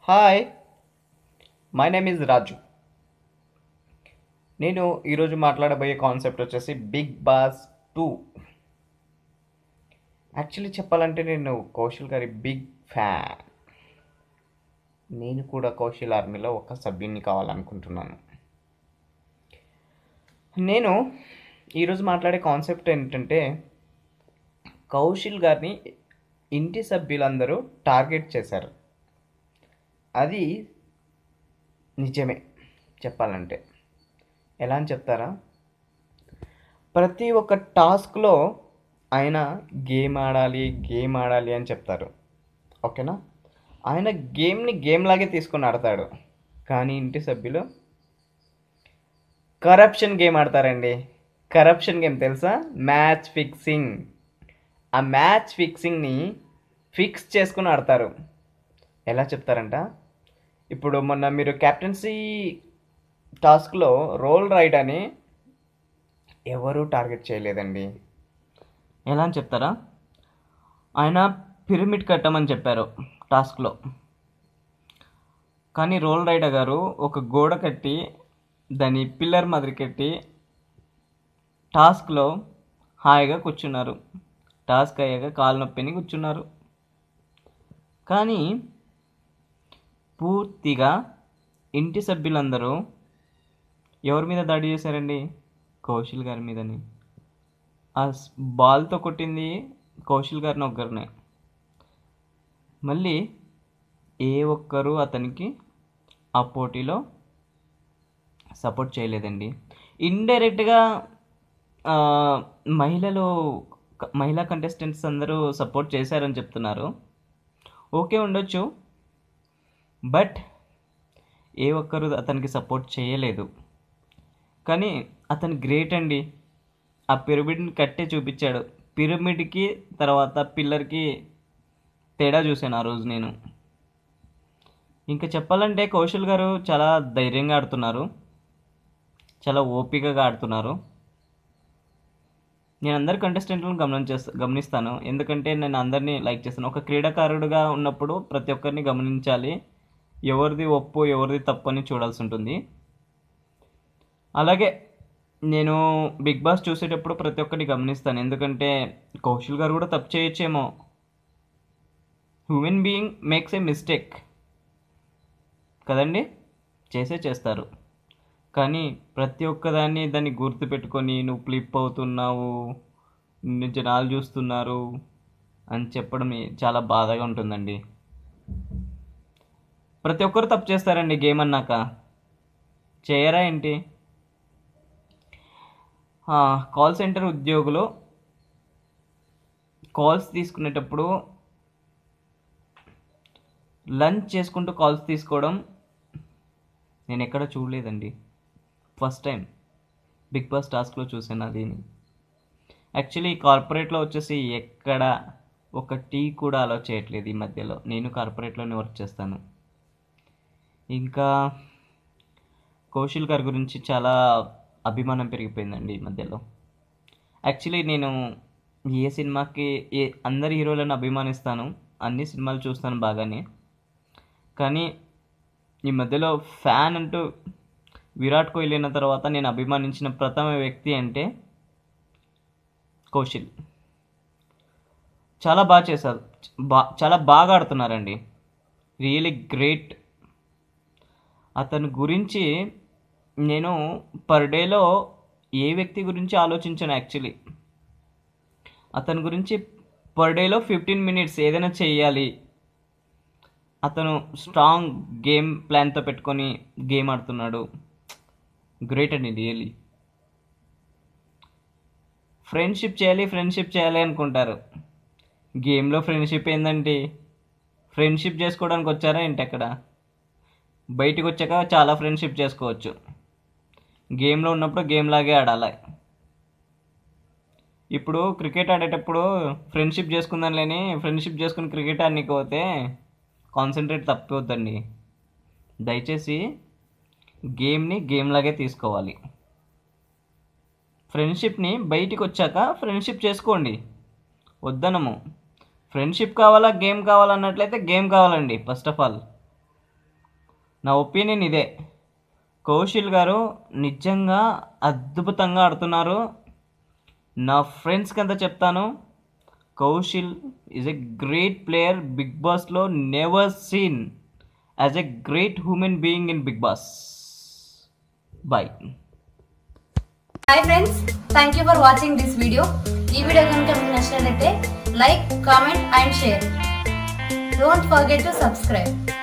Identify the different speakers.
Speaker 1: hi my name is Raju నేను ఈరోజు మాట్లాడబోయే కాన్సెప్ట్ వచ్చేసి బిగ్ బాస్ టూ యాక్చువల్లీ చెప్పాలంటే నేను కౌశల్ గారి బిగ్ ఫ్యాన్ నేను కూడా కౌశల్ ఆర్మీలో ఒక సభ్యున్ని కావాలనుకుంటున్నాను నేను ఈరోజు మాట్లాడే కాన్సెప్ట్ ఏంటంటే కౌశల్ గారిని ఇంటి సభ్యులందరూ టార్గెట్ చేశారు అది నిజమే చెప్పాలంటే ఎలా అని చెప్తారా ప్రతి ఒక్క టాస్క్లో ఆయన గేమ్ ఆడాలి గేమ్ ఆడాలి అని చెప్తారు ఓకేనా ఆయన గేమ్ని గేమ్ లాగే తీసుకొని ఆడతాడు కానీ ఇంటి సభ్యులు కరప్షన్ గేమ్ ఆడతారండి కరప్షన్ గేమ్ తెలుసా మ్యాచ్ ఫిక్సింగ్ ఆ మ్యాచ్ ఫిక్సింగ్ని ఫిక్స్ చేసుకుని ఆడతారు ఎలా చెప్తారంట ఇప్పుడు మొన్న మీరు కెప్టెన్సీ టాస్క్లో రోల్ రైడ్ అని ఎవరు టార్గెట్ చేయలేదండి ఎలా అని చెప్తారా ఆయన పిరమిడ్ కట్టమని చెప్పారు టాస్క్లో కానీ రోల్ రైడర్ గారు ఒక గోడ కట్టి దాని పిల్లర్ మాదిరి కట్టి టాస్క్లో హాయిగా కూర్చున్నారు టాస్క్ అయ్యాక కాలు నొప్పిని కూర్చున్నారు కానీ పూర్తిగా ఇంటి సభ్యులందరూ ఎవరి మీద దాడి చేశారండి కౌశల్ గారి మీదని ఆ స్- బాల్తో కొట్టింది కౌశల్ గారిని ఒక్కరినే మళ్ళీ ఏ ఒక్కరు అతనికి ఆ పోటీలో సపోర్ట్ చేయలేదండి ఇండైరెక్ట్గా మహిళలు క- మహిళా కంటెస్టెంట్స్ అందరూ సపోర్ట్ చేశారని చెప్తున్నారు ఓకే ఉండొచ్చు బట్ ఏ ఒక్కరు అతనికి సపోర్ట్ చేయలేదు కానీ అతను గ్రేట్ అండి ఆ పిరమిడ్ని కట్టే చూపించాడు పిరమిడ్కి తర్వాత పిల్లర్కి తేడా చూశాను ఆ రోజు నేను ఇంకా చెప్పాలంటే కౌశల్ గారు చాలా ధైర్యంగా ఆడుతున్నారు చాలా ఓపికగా ఆడుతున్నారు నేను అందరి కంటెస్టెంట్లను గమనించేస్తా గమనిస్తాను ఎందుకంటే నేను అందరినీ లైక్ చేస్తాను ఒక క్రీడాకారుడుగా ఉన్నప్పుడు ప్రతి ఒక్కరిని గమనించాలి ఎవరిది ఒప్పు ఎవరిది తప్పు అని చూడాల్సి ఉంటుంది అలాగే నేను బిగ్ బాస్ చూసేటప్పుడు ప్రతి ఒక్కరిని గమనిస్తాను ఎందుకంటే కౌశల్ గారు కూడా తప్పు చేయొచ్చేమో human being makes a mistake కదండి చేసే చేస్తారు కానీ ప్రతి ఒక్కదాన్ని దాన్ని గుర్తుపెట్టుకొని నువ్వు ఫ్లిప్ అవుతున్నావు నిన్ను జనాలు చూస్తున్నారు అని చెప్పడం చాలా బాధగా ఉంటుందండి ప్రతి ఒక్కరు తప్పు చేస్తారండి గేమ్ అన్నాక చేయరా ఏంటి కాల్ సెంటర్ ఉద్యోగులు కాల్స్ తీసుకునేటప్పుడు లంచ్ చేసుకుంటూ కాల్స్ తీసుకోవడం నేను ఎక్కడ చూడలేదండి ఫస్ట్ టైం బిగ్ బాస్ టాస్క్లో చూసాను అది యాక్చువల్లీ కార్పొరేట్లో వచ్చేసి ఎక్కడ ఒక టీ కూడా అలౌ చేయట్లేదు ఈ మధ్యలో నేను కార్పొరేట్లోనే వర్క్ చేస్తాను ఇంకా కౌశల్ గారి గురించి చాలా అభిమానం పెరిగిపోయిందండి ఈ మధ్యలో యాక్చువల్లీ నేను ఏ సినిమాకి ఏ అందరి హీరోలను అభిమానిస్తాను అన్ని సినిమాలు చూస్తాను బాగానే కానీ ఈ మధ్యలో ఫ్యాన్ అంటూ విరాట్ కోహ్లీ అయిన తర్వాత నేను అభిమానించిన ప్రథమ వ్యక్తి అంటే కౌశల్ చాలా బాగా చేశారు బా చాలా బాగా ఆడుతున్నారండి రియలీ గ్రేట్ అతని గురించి నేను పర్ డేలో ఏ వ్యక్తి గురించి ఆలోచించాను యాక్చువల్లీ అతని గురించి పర్ డేలో ఫిఫ్టీన్ మినిట్స్ ఏదైనా చేయాలి అతను స్ట్రాంగ్ గేమ్ ప్లాన్తో పెట్టుకొని గేమ్ ఆడుతున్నాడు గ్రేట్ అండి రియలీ ఫ్రెండ్షిప్ చేయాలి ఫ్రెండ్షిప్ చేయాలి అనుకుంటారు గేమ్లో ఫ్రెండ్షిప్ ఏందండి ఫ్రెండ్షిప్ చేసుకోవడానికి వచ్చారా ఏంటి అక్కడ బయటికి వచ్చాక చాలా ఫ్రెండ్షిప్ చేసుకోవచ్చు గేమ్లో ఉన్నప్పుడు గేమ్ లాగే ఆడాలి ఇప్పుడు క్రికెట్ ఆడేటప్పుడు ఫ్రెండ్షిప్ చేసుకుందాం లేని ఫ్రెండ్షిప్ చేసుకుని క్రికెట్ ఆడనీకి పోతే కాన్సన్ట్రేట్ తప్పిపోద్దండి దయచేసి గేమ్ని గేమ్ లాగే తీసుకోవాలి ఫ్రెండ్షిప్ని బయటికి వచ్చాక ఫ్రెండ్షిప్ చేసుకోండి వద్దనము ఫ్రెండ్షిప్ కావాలా గేమ్ కావాలన్నట్లయితే గేమ్ కావాలండి ఫస్ట్ ఆఫ్ ఆల్ నా ఒపీనియన్ ఇదే కౌశల్ గారు నిజంగా అద్భుతంగా ఆడుతున్నారు నా ఫ్రెండ్స్కి అంతా చెప్తాను Kaushal is a great player big బాస్లో never seen as a great human being in big boss boy
Speaker 2: hi friends thank you for watching this video ఈ వీడియో కనుక మీకు నచ్చినట్లయితే like comment and share don't forget to subscribe